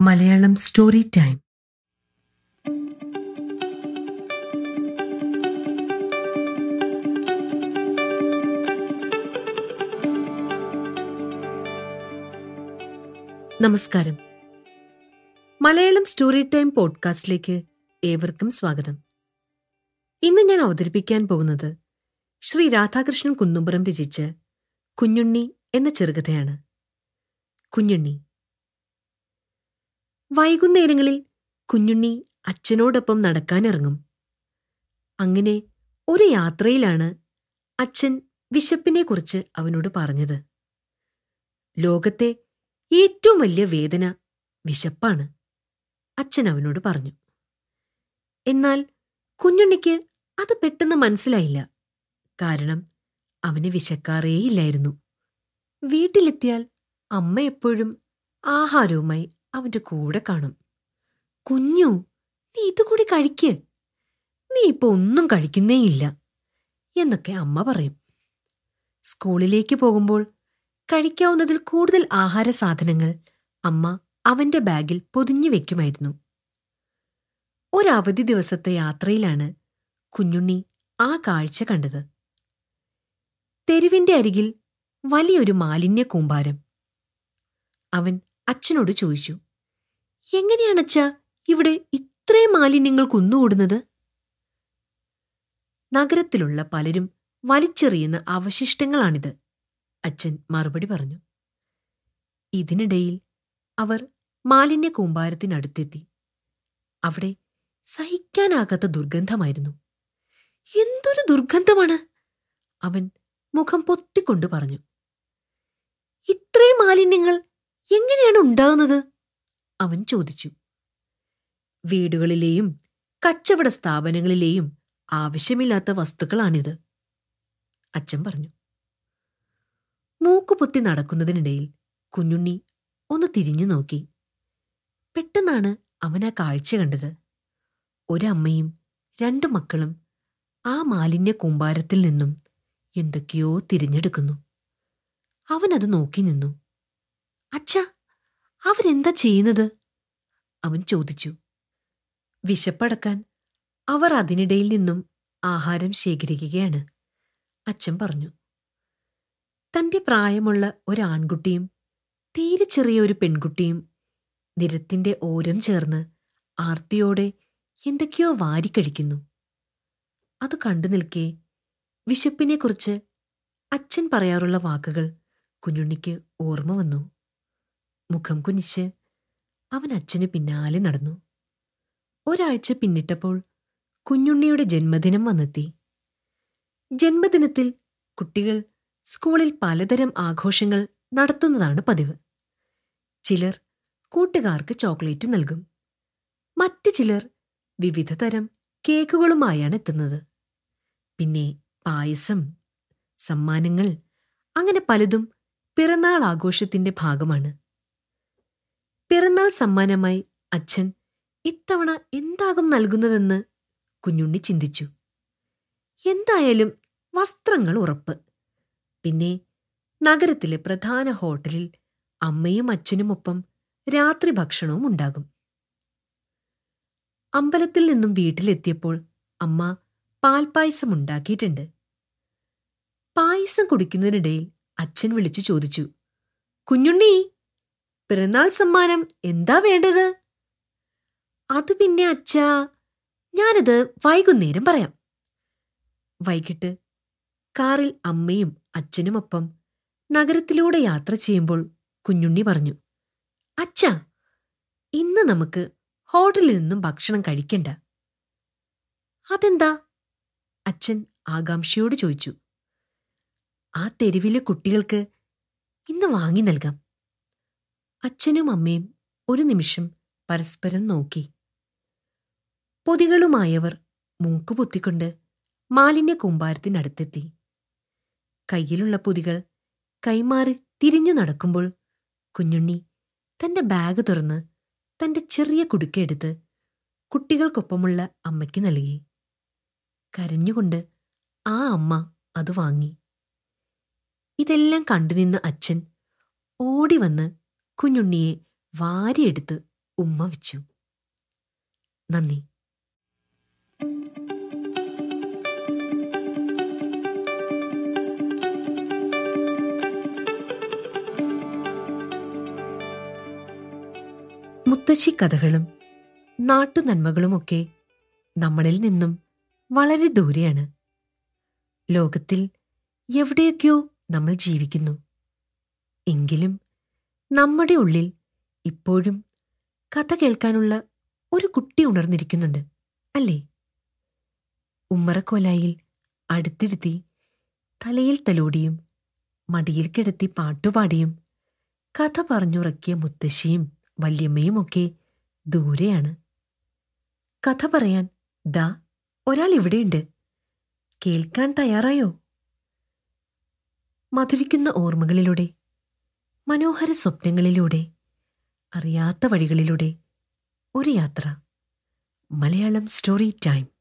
Malayalam story time നമസ്കാരം Malayalam story time പോഡ്കാസ്റ്റിലേക്ക് ഏവർക്കും സ്വാഗതം ഇന്ന് ഞാൻ അവതരിപ്പിക്കാൻ പോകുന്നത് ശ്രീ രാധാകൃഷ്ണൻ കുന്നുംപുറം രചിച്ച കുഞ്ഞുണ്ണി എന്ന ചെറുകഥയാണ് കുഞ്ഞുണ്ണി വൈകുന്നേരങ്ങളിൽ കുഞ്ഞുണ്ണി അച്ഛനോടൊപ്പം നടക്കാനിറങ്ങും അങ്ങനെ ഒരു യാത്രയിലാണ് അച്ഛൻ വിശപ്പിനെക്കുറിച്ച് അവനോട് പറഞ്ഞത് ലോകത്തെ ഏറ്റവും വലിയ വേദന വിശപ്പാണ് അച്ഛൻ അവനോട് പറഞ്ഞു എന്നാൽ കുഞ്ഞുണ്ണിക്ക് അത് പെട്ടെന്ന് മനസ്സിലായില്ല കാരണം അവന് വിശക്കാറേയില്ലായിരുന്നു വീട്ടിലെത്തിയാൽ അമ്മ എപ്പോഴും ആഹാരവുമായി അവന്റെ കൂടെ കാണും കുഞ്ഞു നീ ഇതുകൂടി കഴിക്ക് നീ ഇപ്പൊ ഒന്നും കഴിക്കുന്നേയില്ല എന്നൊക്കെ അമ്മ പറയും സ്കൂളിലേക്ക് പോകുമ്പോൾ കഴിക്കാവുന്നതിൽ കൂടുതൽ ആഹാര സാധനങ്ങൾ അമ്മ അവന്റെ ബാഗിൽ പൊതിഞ്ഞു വെക്കുമായിരുന്നു ഒരവധി ദിവസത്തെ യാത്രയിലാണ് കുഞ്ഞുണ്ണി ആ കാഴ്ച കണ്ടത് തെരുവിന്റെ അരികിൽ വലിയൊരു മാലിന്യ കൂമ്പാരം അവൻ അച്ഛനോട് ചോദിച്ചു എങ്ങനെയാണച്ഛാ ഇവിടെ ഇത്രയും മാലിന്യങ്ങൾ കുന്നുകൂടുന്നത് നഗരത്തിലുള്ള പലരും വലിച്ചെറിയുന്ന അവശിഷ്ടങ്ങളാണിത് അച്ഛൻ മറുപടി പറഞ്ഞു ഇതിനിടയിൽ അവർ മാലിന്യ കൂമ്പാരത്തിനടുത്തെത്തി അവിടെ സഹിക്കാനാകാത്ത ദുർഗന്ധമായിരുന്നു എന്തൊരു ദുർഗന്ധമാണ് അവൻ മുഖം പൊത്തിക്കൊണ്ടു പറഞ്ഞു ഇത്രയും മാലിന്യങ്ങൾ എങ്ങനെയാണ് ഉണ്ടാകുന്നത് അവൻ ചോദിച്ചു വീടുകളിലെയും കച്ചവട സ്ഥാപനങ്ങളിലെയും ആവശ്യമില്ലാത്ത വസ്തുക്കളാണിത് അച്ഛൻ പറഞ്ഞു മൂക്കുപൊത്തി നടക്കുന്നതിനിടയിൽ കുഞ്ഞുണ്ണി ഒന്ന് തിരിഞ്ഞു നോക്കി പെട്ടെന്നാണ് അവൻ ആ കാഴ്ച കണ്ടത് ഒരമ്മയും രണ്ടു മക്കളും ആ മാലിന്യ കൂമ്പാരത്തിൽ നിന്നും എന്തൊക്കെയോ തിരഞ്ഞെടുക്കുന്നു അവനത് നോക്കി നിന്നു അച്ഛാ അവരെന്താ ചെയ്യുന്നത് അവൻ ചോദിച്ചു വിശപ്പടക്കാൻ അവർ അതിനിടയിൽ നിന്നും ആഹാരം ശേഖരിക്കുകയാണ് അച്ഛൻ പറഞ്ഞു തന്റെ പ്രായമുള്ള ഒരാൺകുട്ടിയും തീരെ ചെറിയ ഒരു പെൺകുട്ടിയും നിരത്തിന്റെ ഓരം ചേർന്ന് ആർത്തിയോടെ എന്തൊക്കെയോ വാരിക്കഴിക്കുന്നു അത് കണ്ടു നിൽക്കെ വിശപ്പിനെക്കുറിച്ച് അച്ഛൻ പറയാറുള്ള വാക്കുകൾ കുഞ്ഞുണ്ണിക്ക് ഓർമ്മ വന്നു മുഖം കുനിച്ച് അവൻ അച്ഛന് പിന്നാലെ നടന്നു ഒരാഴ്ച പിന്നിട്ടപ്പോൾ കുഞ്ഞുണ്ണിയുടെ ജന്മദിനം വന്നെത്തി ജന്മദിനത്തിൽ കുട്ടികൾ സ്കൂളിൽ പലതരം ആഘോഷങ്ങൾ നടത്തുന്നതാണ് പതിവ് ചിലർ കൂട്ടുകാർക്ക് ചോക്ലേറ്റ് നൽകും മറ്റു ചിലർ വിവിധ തരം കേക്കുകളുമായാണ് എത്തുന്നത് പിന്നെ പായസം സമ്മാനങ്ങൾ അങ്ങനെ പലതും പിറന്നാൾ ആഘോഷത്തിന്റെ ഭാഗമാണ് പിറന്നാൾ സമ്മാനമായി അച്ഛൻ ഇത്തവണ എന്താകും നൽകുന്നതെന്ന് കുഞ്ഞുണ്ണി ചിന്തിച്ചു എന്തായാലും വസ്ത്രങ്ങൾ ഉറപ്പ് പിന്നെ നഗരത്തിലെ പ്രധാന ഹോട്ടലിൽ അമ്മയും അച്ഛനുമൊപ്പം രാത്രി ഭക്ഷണവും ഉണ്ടാകും അമ്പലത്തിൽ നിന്നും വീട്ടിലെത്തിയപ്പോൾ അമ്മ പാൽപ്പായസം ഉണ്ടാക്കിയിട്ടുണ്ട് പായസം കുടിക്കുന്നതിനിടയിൽ അച്ഛൻ വിളിച്ചു ചോദിച്ചു കുഞ്ഞുണ്ണി പിറന്നാൾ സമ്മാനം എന്താ വേണ്ടത് അത് പിന്നെ അച്ഛാ ഞാനത് വൈകുന്നേരം പറയാം വൈകിട്ട് കാറിൽ അമ്മയും അച്ഛനുമൊപ്പം നഗരത്തിലൂടെ യാത്ര ചെയ്യുമ്പോൾ കുഞ്ഞുണ്ണി പറഞ്ഞു അച്ഛാ ഇന്ന് നമുക്ക് ഹോട്ടലിൽ നിന്നും ഭക്ഷണം കഴിക്കണ്ട അതെന്താ അച്ഛൻ ആകാംക്ഷയോട് ചോദിച്ചു ആ തെരുവിലെ കുട്ടികൾക്ക് ഇന്ന് വാങ്ങി നൽകാം അച്ഛനും അമ്മയും ഒരു നിമിഷം പരസ്പരം നോക്കി പൊതികളുമായവർ മൂക്കുപൊത്തിക്കൊണ്ട് മാലിന്യ കൂമ്പാരത്തിനടുത്തെത്തി കയ്യിലുള്ള പൊതികൾ കൈമാറി തിരിഞ്ഞു നടക്കുമ്പോൾ കുഞ്ഞുണ്ണി തന്റെ ബാഗ് തുറന്ന് തന്റെ ചെറിയ കുടുക്കെടുത്ത് കുട്ടികൾക്കൊപ്പമുള്ള അമ്മയ്ക്ക് നൽകി കരഞ്ഞുകൊണ്ട് ആ അമ്മ അത് വാങ്ങി ഇതെല്ലാം കണ്ടുനിന്ന അച്ഛൻ ഓടിവന്ന് കുഞ്ഞുണ്ണിയെ വാരിയെടുത്ത് ഉമ്മ വെച്ചു നന്ദി മുത്തശ്ശി കഥകളും നാട്ടുനന്മകളുമൊക്കെ നമ്മളിൽ നിന്നും വളരെ ദൂരെയാണ് ലോകത്തിൽ എവിടെയൊക്കെയോ നമ്മൾ ജീവിക്കുന്നു എങ്കിലും നമ്മുടെ ഉള്ളിൽ ഇപ്പോഴും കഥ കേൾക്കാനുള്ള ഒരു കുട്ടി ഉണർന്നിരിക്കുന്നുണ്ട് അല്ലേ ഉമ്മറക്കോലായിൽ അടുത്തിരുത്തി തലയിൽ തലോടിയും മടിയിൽ കിടത്തി പാട്ടുപാടിയും കഥ പറഞ്ഞുറക്കിയ മുത്തശ്ശിയും വല്യമ്മയുമൊക്കെ ദൂരെയാണ് കഥ പറയാൻ ദാ ഒരാൾ ഇവിടെയുണ്ട് കേൾക്കാൻ തയ്യാറായോ മധുരിക്കുന്ന ഓർമ്മകളിലൂടെ മനോഹര സ്വപ്നങ്ങളിലൂടെ അറിയാത്ത വഴികളിലൂടെ ഒരു യാത്ര മലയാളം സ്റ്റോറി ടൈം